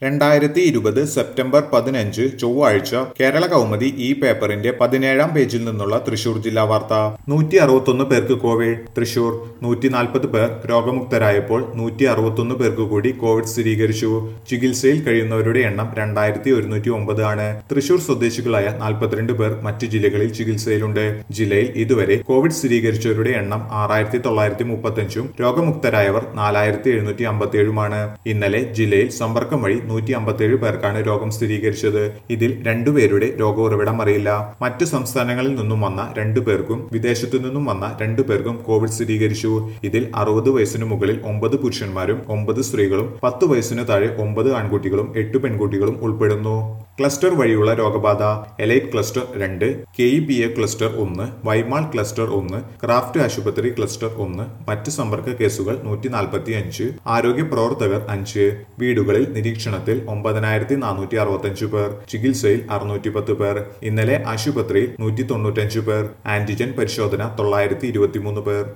രണ്ടായിരത്തി ഇരുപത് സെപ്റ്റംബർ പതിനഞ്ച് ചൊവ്വാഴ്ച കേരള കൗമുദി ഈ പേപ്പറിന്റെ പതിനേഴാം പേജിൽ നിന്നുള്ള തൃശൂർ ജില്ലാ വാർത്ത നൂറ്റി അറുപത്തൊന്ന് പേർക്ക് കോവിഡ് തൃശൂർ നൂറ്റി നാൽപ്പത് പേർ രോഗമുക്തരായപ്പോൾ നൂറ്റി അറുപത്തൊന്ന് പേർക്ക് കൂടി കോവിഡ് സ്ഥിരീകരിച്ചു ചികിത്സയിൽ കഴിയുന്നവരുടെ എണ്ണം രണ്ടായിരത്തി ഒരുന്നൂറ്റി ഒമ്പത് ആണ് തൃശൂർ സ്വദേശികളായ നാൽപ്പത്തിരണ്ട് പേർ മറ്റ് ജില്ലകളിൽ ചികിത്സയിലുണ്ട് ജില്ലയിൽ ഇതുവരെ കോവിഡ് സ്ഥിരീകരിച്ചവരുടെ എണ്ണം ആറായിരത്തി തൊള്ളായിരത്തി മുപ്പത്തഞ്ചും രോഗമുക്തരായവർ നാലായിരത്തി എഴുന്നൂറ്റി അമ്പത്തിയേഴുമാണ് ഇന്നലെ ജില്ലയിൽ സമ്പർക്കം വഴി നൂറ്റി അമ്പത്തിയേഴ് പേർക്കാണ് രോഗം സ്ഥിരീകരിച്ചത് ഇതിൽ രണ്ടുപേരുടെ രോഗ ഉറവിടം അറിയില്ല മറ്റ് സംസ്ഥാനങ്ങളിൽ നിന്നും വന്ന രണ്ടു പേർക്കും വിദേശത്തു നിന്നും വന്ന രണ്ടു പേർക്കും കോവിഡ് സ്ഥിരീകരിച്ചു ഇതിൽ അറുപത് വയസ്സിന് മുകളിൽ ഒമ്പത് പുരുഷന്മാരും ഒമ്പത് സ്ത്രീകളും പത്ത് വയസ്സിന് താഴെ ഒമ്പത് ആൺകുട്ടികളും എട്ട് പെൺകുട്ടികളും ഉൾപ്പെടുന്നു ക്ലസ്റ്റർ വഴിയുള്ള രോഗബാധ എലൈറ്റ് ക്ലസ്റ്റർ രണ്ട് K E P A cluster ഒന്ന് വൈമാൾ ക്ലസ്റ്റർ ഒന്ന് ക്രാഫ്റ്റ് ആശുപത്രി ക്ലസ്റ്റർ ഒന്ന് മറ്റ് സമ്പർക്ക കേസുകൾ നൂറ്റി നാൽപ്പത്തി അഞ്ച് ആരോഗ്യ പ്രവർത്തകർ അഞ്ച് വീടുകളിൽ നിരീക്ഷണത്തിൽ ഒമ്പതിനായിരത്തി നാനൂറ്റി അറുപത്തഞ്ച് പേർ ചികിത്സയിൽ അറുന്നൂറ്റി പത്ത് പേർ ഇന്നലെ ആശുപത്രിയിൽ നൂറ്റി തൊണ്ണൂറ്റഞ്ച് പേർ ആന്റിജൻ പരിശോധന തൊള്ളായിരത്തി ഇരുപത്തിമൂന്ന് പേർ